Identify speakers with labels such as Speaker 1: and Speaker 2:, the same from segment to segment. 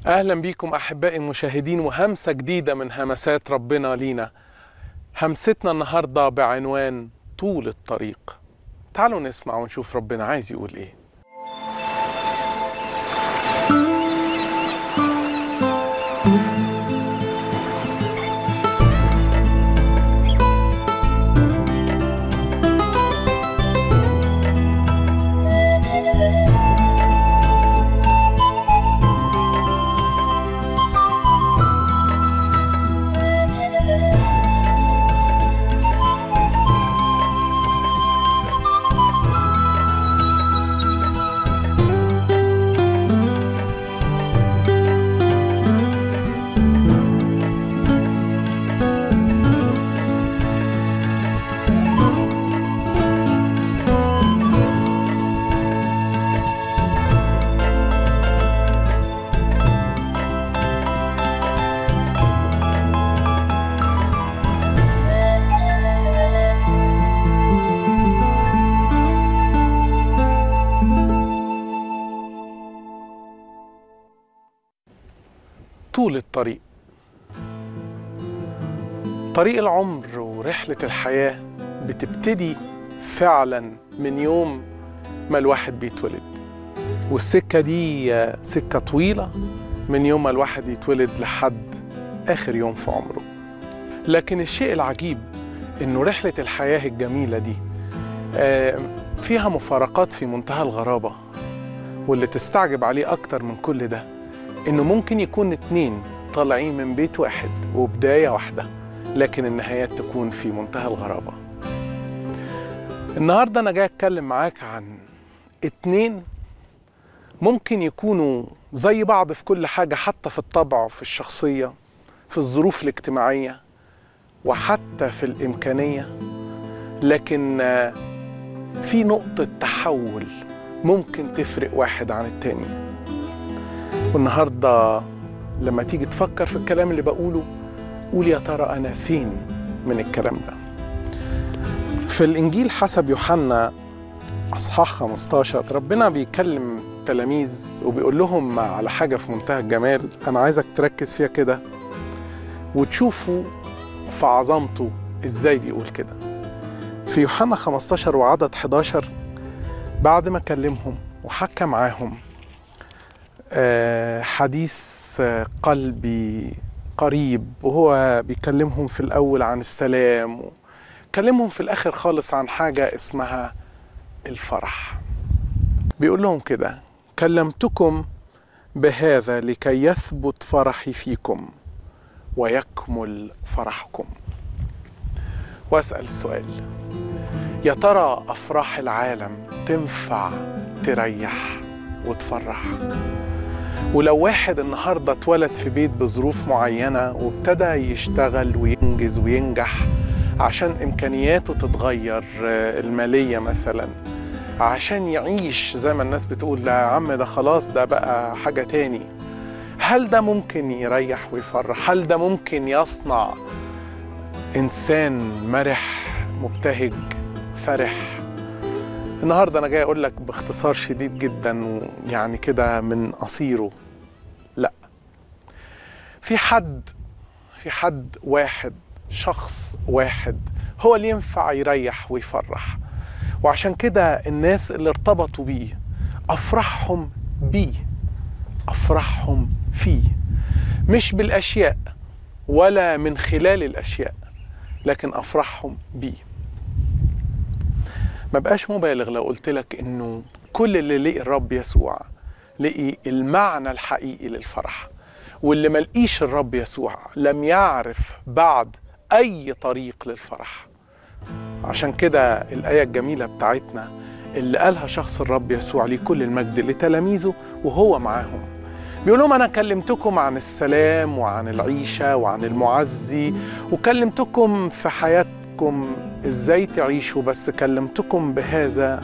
Speaker 1: اهلا بيكم احبائي المشاهدين وهمسه جديده من همسات ربنا لينا همستنا النهارده بعنوان طول الطريق تعالوا نسمع ونشوف ربنا عايز يقول ايه طول الطريق طريق العمر ورحلة الحياة بتبتدي فعلا من يوم ما الواحد بيتولد والسكة دي سكة طويلة من يوم ما الواحد يتولد لحد آخر يوم في عمره لكن الشيء العجيب إنه رحلة الحياة الجميلة دي آه، فيها مفارقات في منتهى الغرابة واللي تستعجب عليه أكتر من كل ده إنه ممكن يكون اتنين طالعين من بيت واحد وبداية واحدة لكن النهايات تكون في منتهى الغرابة النهاردة أنا جاي أتكلم معاك عن اتنين ممكن يكونوا زي بعض في كل حاجة حتى في الطبع في الشخصية في الظروف الاجتماعية وحتى في الإمكانية لكن آه، في نقطة تحول ممكن تفرق واحد عن التاني والنهارده لما تيجي تفكر في الكلام اللي بقوله قول يا ترى انا فين من الكلام ده في الانجيل حسب يوحنا اصحاح 15 ربنا بيكلم تلاميذ وبيقول لهم على حاجه في منتهى الجمال انا عايزك تركز فيها كده وتشوفوا في عظمته ازاي بيقول كده في يوحنا 15 وعدد 11 بعد ما كلمهم وحكى معاهم آه، حديث آه، قلبي قريب وهو بيكلمهم في الأول عن السلام وكلمهم في الآخر خالص عن حاجة اسمها الفرح بيقول لهم كده كلمتكم بهذا لكي يثبت فرحي فيكم ويكمل فرحكم واسأل السؤال يا ترى أفراح العالم تنفع تريح وتفرح ولو واحد النهارده اتولد في بيت بظروف معينه وابتدى يشتغل وينجز وينجح عشان امكانياته تتغير آه، الماليه مثلا عشان يعيش زي ما الناس بتقول لا يا عم ده خلاص ده بقى حاجه تاني هل ده ممكن يريح ويفرح هل ده ممكن يصنع انسان مرح مبتهج فرح النهارده انا جاي اقول لك باختصار شديد جدا ويعني كده من قصيره لا في حد في حد واحد شخص واحد هو اللي ينفع يريح ويفرح وعشان كده الناس اللي ارتبطوا بيه افرحهم بيه افرحهم فيه مش بالاشياء ولا من خلال الاشياء لكن افرحهم بيه ما بقاش مبالغ لو قلت لك انه كل اللي لقي الرب يسوع لقي المعنى الحقيقي للفرح واللي ما لقيش الرب يسوع لم يعرف بعد اي طريق للفرح عشان كده الايه الجميله بتاعتنا اللي قالها شخص الرب يسوع ليه كل المجد لتلاميذه وهو معاهم بيقول لهم انا كلمتكم عن السلام وعن العيشه وعن المعزي وكلمتكم في حياتكم ازاي تعيشوا بس كلمتكم بهذا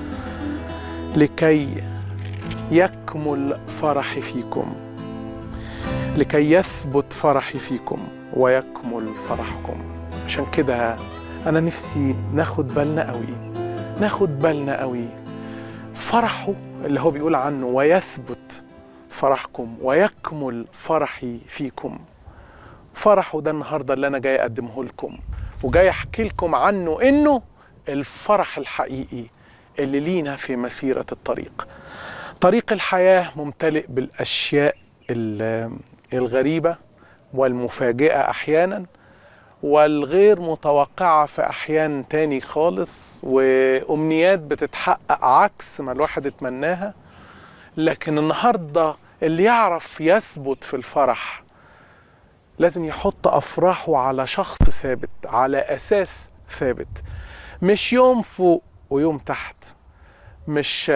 Speaker 1: لكي يكمل فرحي فيكم لكي يثبت فرحي فيكم ويكمل فرحكم عشان كده انا نفسي ناخد بالنا قوي ناخد بالنا قوي فرحه اللي هو بيقول عنه ويثبت فرحكم ويكمل فرحي فيكم فرحه ده النهارده اللي انا جاي اقدمه لكم وجاي احكي لكم عنه انه الفرح الحقيقي اللي لينا في مسيره الطريق طريق الحياه ممتلئ بالاشياء ال- الغريبه والمفاجئه احيانا والغير متوقعه في احيان تاني خالص وامنيات بتتحقق عكس ما الواحد اتمناها لكن النهارده اللي يعرف يثبت في الفرح لازم يحط افراحه على شخص ثابت على اساس ثابت مش يوم فوق ويوم تحت مش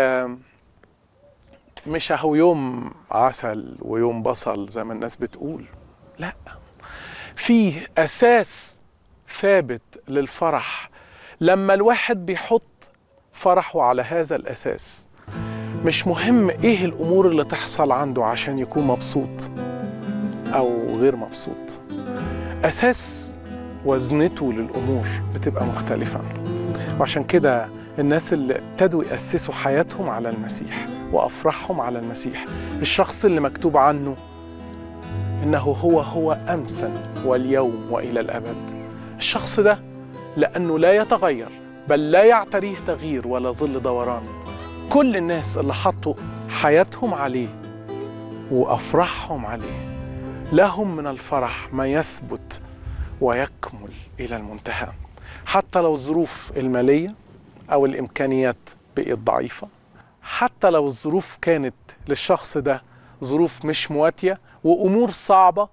Speaker 1: مش اهو يوم عسل ويوم بصل زي ما الناس بتقول لا فيه اساس ثابت للفرح لما الواحد بيحط فرحه على هذا الاساس مش مهم ايه الامور اللي تحصل عنده عشان يكون مبسوط او غير مبسوط اساس وزنته للامور بتبقى مختلفه وعشان كده الناس اللي ابتدوا ياسسوا حياتهم على المسيح وافراحهم على المسيح الشخص اللي مكتوب عنه انه هو هو امسا واليوم والى الابد الشخص ده لانه لا يتغير بل لا يعتريه تغيير ولا ظل دوران كل الناس اللي حطوا حياتهم عليه وافراحهم عليه لهم من الفرح ما يثبت ويكمل الى المنتهى حتى لو الظروف الماليه او الامكانيات بقت ضعيفه حتى لو الظروف كانت للشخص ده ظروف مش مواتيه وامور صعبه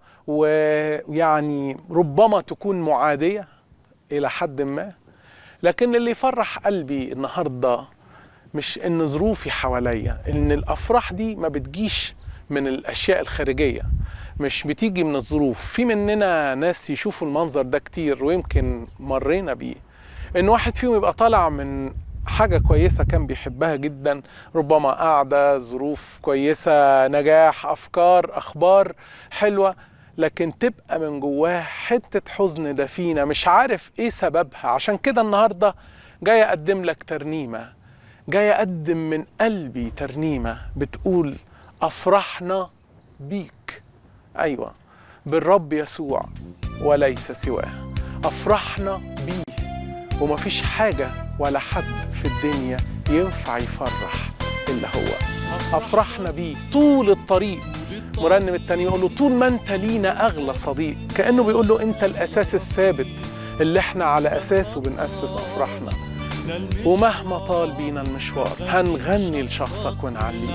Speaker 1: ويعني ربما تكون معاديه الى حد ما لكن اللي يفرح قلبي النهارده مش ان ظروفي حواليا ان الافراح دي ما بتجيش من الاشياء الخارجيه مش بتيجي من الظروف في مننا ناس يشوفوا المنظر ده كتير ويمكن مرينا بيه ان واحد فيهم يبقى طالع من حاجة كويسة كان بيحبها جدا ربما قاعدة ظروف كويسة نجاح أفكار أخبار حلوة لكن تبقى من جواه حتة حزن دفينة مش عارف إيه سببها عشان كده النهاردة جاي أقدم لك ترنيمة جاي أقدم من قلبي ترنيمة بتقول أفرحنا بيك أيوة بالرب يسوع وليس سواه أفرحنا بيه ومفيش حاجة ولا حد في الدنيا ينفع يفرح إلا هو أفرحنا بيه طول الطريق مرنم التاني يقول له طول ما انت لينا اغلى صديق كانه بيقول له انت الاساس الثابت اللي احنا على اساسه بناسس افراحنا ومهما طال بينا المشوار هنغني لشخصك ونعليك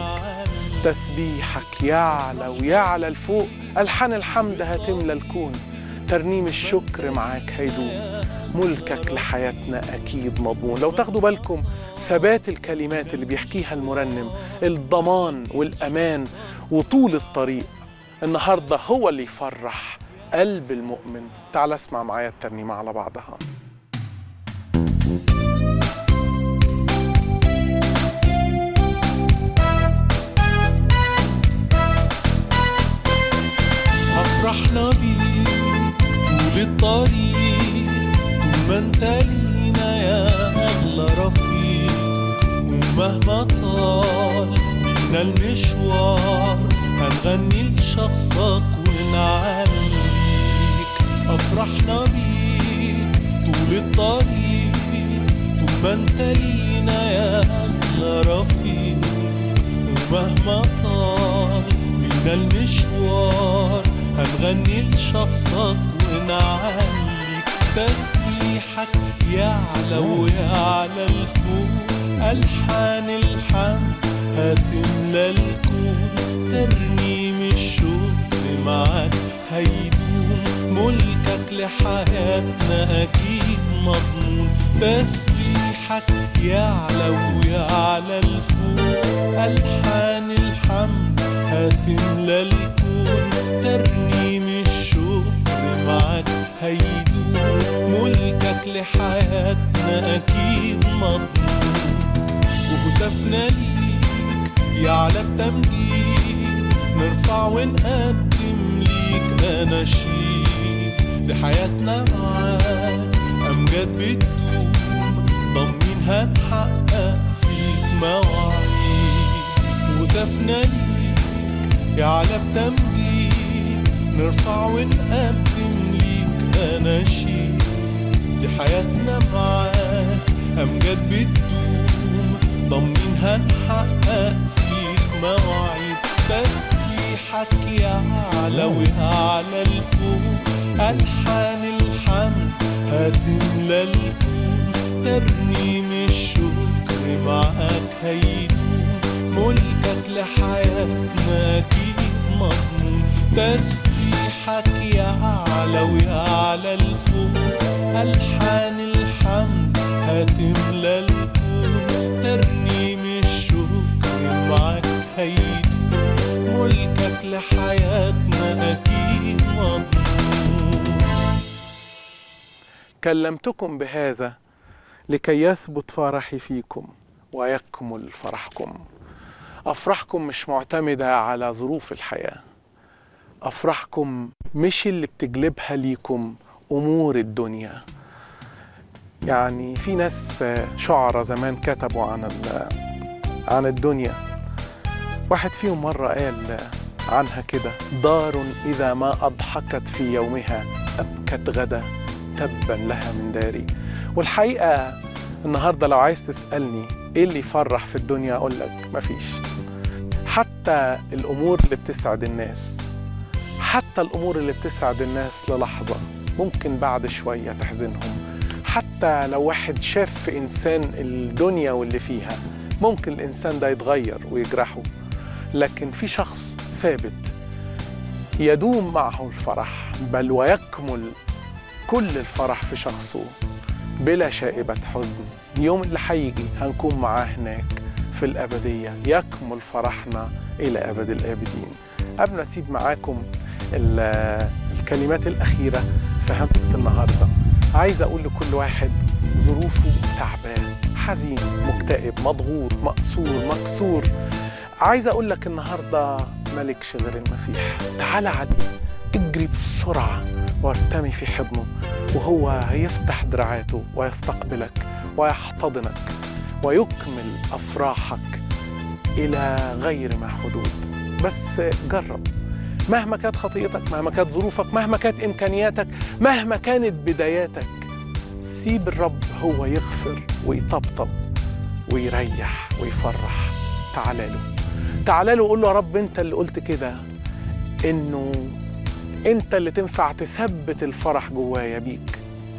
Speaker 1: تسبيحك يعلى ويعلى لفوق الحان الحمد هتملى الكون ترنيم الشكر معاك هيدوم ملكك لحياتنا اكيد مضمون لو تاخدوا بالكم ثبات الكلمات اللي بيحكيها المرنم الضمان والامان وطول الطريق النهارده هو اللي يفرح قلب المؤمن تعال اسمع معايا الترنيمه على بعضها
Speaker 2: أفرحنا بيك طول الطريق طول ما انت لينا يا أغلى رفيق ومهما طال بينا المشوار هنغني لشخصك ونعليك أفرحنا بيك طول الطريق طول ما انت لينا يا أغلى رفيق ومهما طال بينا المشوار هنغني لشخصك ونعليك تسبيحك يعلى ويعلى الفوق ألحان الحمد هتملى الكون ترنيم الشكر معاك هيدوم ملكك لحياتنا أكيد مضمون تسبيحك يعلى ويعلى الفوق ألحان الحمد هتملى الكون ترنيم الشكر معاك هيدوم ملكك لحياتنا أكيد مضمون وهتافنا ليك يعلى بتمجيد نرفع ونقدم ليك أناشيد لحياتنا معاك أمجاد بتدوم ضامنين هنحقق فيك مواعيد وهتافنا ليك يعلى بتمجيد نرفع ونقدم ليك أناشيد دي حياتنا معاك أمجاد بتدوم ضامنين هنحقق فيك مواعيد تسبيحك يعلى ويعلى الفوق ألحان الحمد هتملى الكون ترنيم الشكر معاك هيدوم ملكك لحياتنا أكيد مضمون تسبيحك يعلى ويعلى الفوق ألحان الحمد هتملى الكون ترنيم الشكر معاك هيدوم ملكك لحياتنا أكيد مضمون
Speaker 1: كلمتكم بهذا لكي يثبت فرحي فيكم ويكمل فرحكم افراحكم مش معتمده على ظروف الحياه افراحكم مش اللي بتجلبها ليكم امور الدنيا يعني في ناس شعراء زمان كتبوا عن ال- عن الدنيا واحد فيهم مره قال عنها كده دار اذا ما اضحكت في يومها ابكت غدا تبا لها من داري والحقيقه النهارده لو عايز تسالني ايه اللي يفرح في الدنيا اقول لك مفيش حتى الامور اللي بتسعد الناس حتى الامور اللي بتسعد الناس للحظه ممكن بعد شويه تحزنهم حتى لو واحد شاف في انسان الدنيا واللي فيها ممكن الانسان ده يتغير ويجرحه لكن في شخص ثابت يدوم معه الفرح بل ويكمل كل الفرح في شخصه بلا شائبة حزن اليوم اللي هيجي هنكون معاه هناك في الأبدية يكمل فرحنا إلى أبد الآبدين قبل ما أسيب معاكم ال- الكلمات الأخيرة في همسة النهاردة عايز أقول لكل واحد ظروفه تعبان حزين مكتئب مضغوط مقصور مكسور عايز أقول لك النهاردة مالكش غير المسيح تعال عليه اجري بسرعة وارتمي في حضنه وهو هيفتح دراعاته ويستقبلك ويحتضنك ويكمل افراحك الى غير ما حدود بس جرب مهما كانت خطيئتك مهما كانت ظروفك مهما كانت امكانياتك مهما كانت بداياتك سيب الرب هو يغفر ويطبطب ويريح ويفرح تعالى له تعالى له وقول له يا رب انت اللي قلت كده انه انت اللي تنفع تثبت الفرح جوايا بيك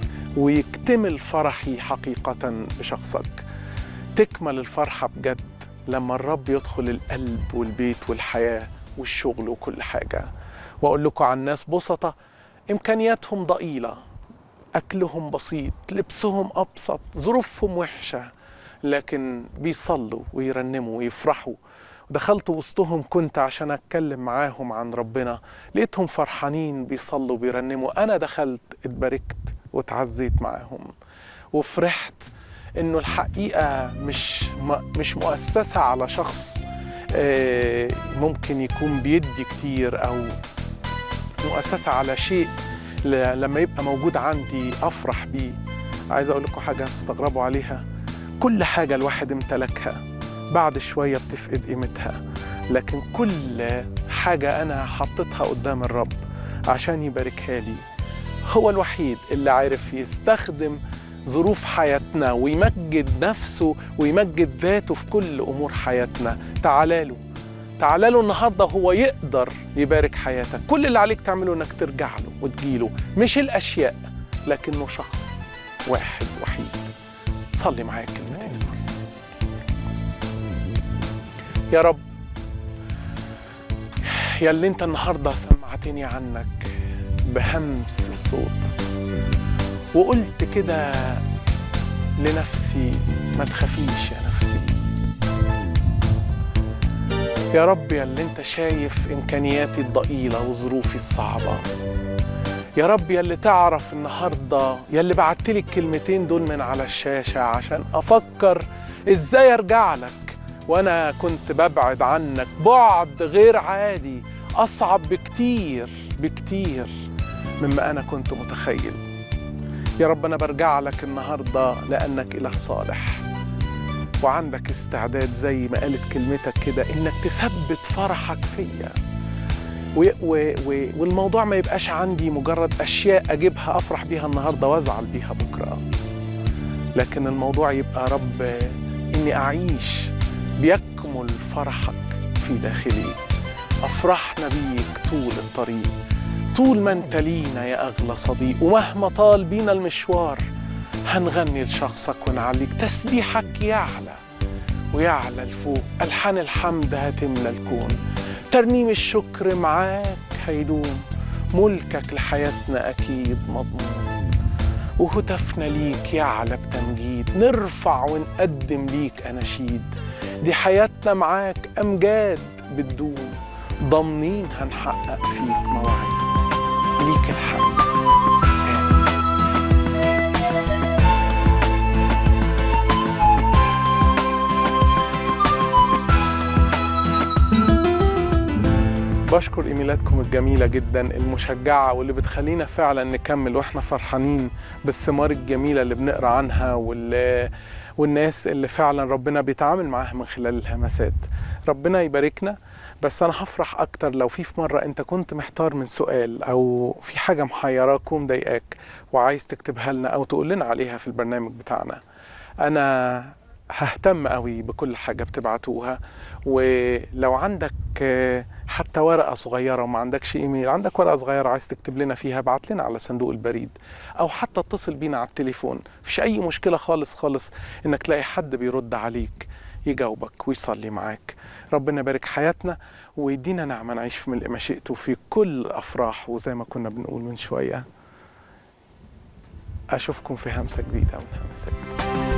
Speaker 1: ويكتمل فرحي حقيقة بشخصك تكمل الفرحة بجد لما الرب يدخل القلب والبيت والحياة والشغل وكل حاجة وأقول لكم عن ناس بسطة إمكانياتهم ضئيلة أكلهم بسيط لبسهم أبسط ظروفهم وحشة لكن بيصلوا ويرنموا ويفرحوا دخلت وسطهم كنت عشان أتكلم معاهم عن ربنا لقيتهم فرحانين بيصلوا بيرنموا أنا دخلت اتباركت واتعزيت معاهم وفرحت انه الحقيقه مش م- مش مؤسسه على شخص آه، ممكن يكون بيدي كتير او مؤسسه على شيء ل- لما يبقى موجود عندي افرح بيه عايز اقول لكم حاجه هتستغربوا عليها كل حاجه الواحد امتلكها بعد شويه بتفقد قيمتها لكن كل حاجه انا حطيتها قدام الرب عشان يباركها لي هو الوحيد اللي عارف يستخدم ظروف حياتنا ويمجد نفسه ويمجد ذاته في كل امور حياتنا تعالى له تعالى له النهارده هو يقدر يبارك حياتك كل اللي عليك تعمله انك ترجع له وتجيله مش الاشياء لكنه شخص واحد وحيد صلي معايا الكلمتين دول يا رب يا اللي انت النهارده سمعتني عنك بهمس الصوت وقلت كده لنفسي ما تخافيش يا نفسي يا رب يا اللي انت شايف امكانياتي الضئيله وظروفي الصعبه يا رب يا اللي تعرف النهارده يا اللي بعت لي الكلمتين دول من على الشاشه عشان افكر ازاي ارجع لك وانا كنت ببعد عنك بعد غير عادي اصعب بكتير بكتير مما انا كنت متخيل يا رب انا برجع لك النهارده لانك اله صالح وعندك استعداد زي ما قالت كلمتك كده انك تثبت فرحك فيا و و و والموضوع ما يبقاش عندي مجرد اشياء اجيبها افرح بيها النهارده وازعل بيها بكره لكن الموضوع يبقى رب اني اعيش بيكمل فرحك في داخلي افرحنا بيك طول الطريق طول ما انت لينا يا اغلى صديق ومهما طال بينا المشوار هنغني لشخصك ونعليك تسبيحك يعلى ويعلى لفوق الحان الحمد هتملى الكون ترنيم الشكر معاك هيدوم ملكك لحياتنا اكيد مضمون وهتافنا ليك يعلى بتمجيد نرفع ونقدم ليك اناشيد دي حياتنا معاك امجاد بتدوم ضامنين هنحقق فيك مواعيد ليك الحمد بشكر ايميلاتكم الجميله جدا المشجعه واللي بتخلينا فعلا نكمل واحنا فرحانين بالثمار الجميله اللي بنقرا عنها وال والناس اللي فعلا ربنا بيتعامل معاها من خلال الهمسات ربنا يباركنا بس انا هفرح اكتر لو في في مره انت كنت محتار من سؤال او في حاجه محيراك ومضايقاك وعايز تكتبها لنا او تقول لنا عليها في البرنامج بتاعنا انا ههتم قوي بكل حاجه بتبعتوها ولو عندك حتى ورقه صغيره وما عندكش ايميل عندك ورقه صغيره عايز تكتب لنا فيها ابعت لنا على صندوق البريد او حتى اتصل بينا على التليفون مفيش اي مشكله خالص خالص انك تلاقي حد بيرد عليك يجاوبك ويصلي معاك ربنا يبارك حياتنا ويدينا نعمة نعيش في ملء مشيئته في كل أفراح وزي ما كنا بنقول من شوية أشوفكم في همسة جديدة من همسة جديدة